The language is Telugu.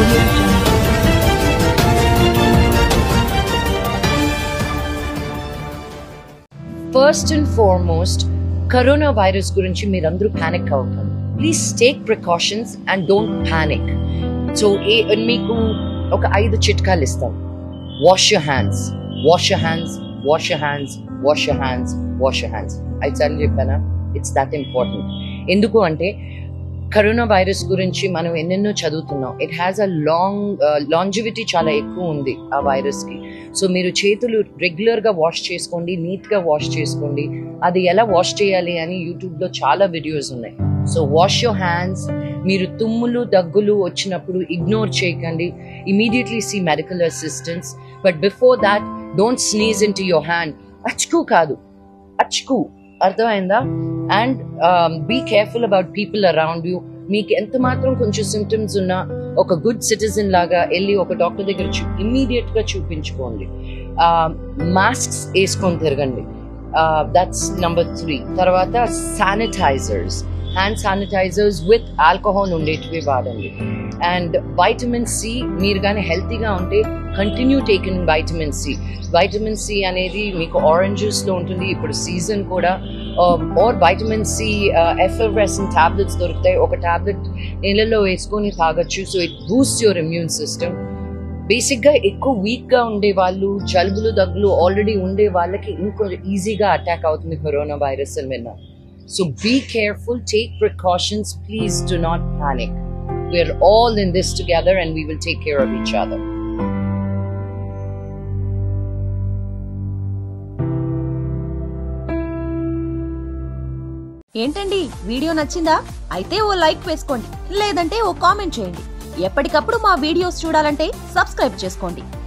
First and foremost corona virus గురించి మీరందరూ ప్యానిక్ అవ్వకండి please take precautions and don't panic so ఏ మీకు ఒక ఐదు చిట్కాలు ఇస్తాం wash your hands wash your hands wash your hands wash your hands wash your hands ఐదు సార్లు చెప్పానా ఇట్స్ దట్ ఇంపార్టెంట్ ఎందుకు అంటే కరోనా వైరస్ గురించి మనం ఎన్నెన్నో చదువుతున్నాం it has a long longevity చాలా ఎక్కువ ఉంది ఆ వైరస్ కి సో మీరు చేతులు రెగ్యులర్ గా వాష్ చేసుకోండి నీట్ గా వాష్ చేసుకోండి అది ఎలా వాష్ చేయాలి అని యూట్యూబ్ లో చాలా వీడియోస్ ఉన్నాయి సో వాష్ యువర్ హ్యాండ్స్ మీరు తుమ్ములు దగ్గులు వచ్చినప్పుడు ఇగ్నోర్ చేయకండి immediately see medical assistance but before that don't sneeze into your hand అచ్చుకు కాదు అచ్చుకు అర్థమైందా and be careful about people around you మీకు ఎంత మాత్రం కొంచెం సిమ్టమ్స్ ఉన్నా ఒక గుడ్ సిటిజన్ లాగా వెళ్ళి ఒక డాక్టర్ దగ్గర చూ ఇమ్మీడియట్ గా చూపించుకోండి మాస్క్స్ వేసుకొని తిరగండి దట్స్ నంబర్ త్రీ తర్వాత sanitizers hand sanitizers with alcohol ఉండేటివి వాడండి అండ్ వైటమిన్ సి మీరు కానీ హెల్తీగా ఉంటే continue taking vitamin C vitamin C అనేది మీకు ఆరెంజెస్ లో ఉంటుంది ఇప్పుడు సీజన్ కూడా or vitamin C effervescent tablets దొరుకుతాయి ఒక టాబ్లెట్ నీళ్ళలో వేసుకొని తాగొచ్చు so it boost your immune system basic గా ఎక్కువ వీక్ గా ఉండే వాళ్ళు జలుబులు దగ్గులు ఆల్రెడీ ఉండే వాళ్ళకి ఇంకో ఈజీగా అటాక్ అవుతుంది కరోనా వైరస్ అని విన్నా so be careful take precautions please do not panic we're all in this together and we will take care of each other. ఏంటండి వీడియో నచ్చిందా అయితే ఓ లైక్ వేసుకోండి లేదంటే ఓ కామెంట్ చేయండి ఎప్పటికప్పుడు మా వీడియోస్ చూడాలంటే సబ్స్క్రైబ్ చేసుకోండి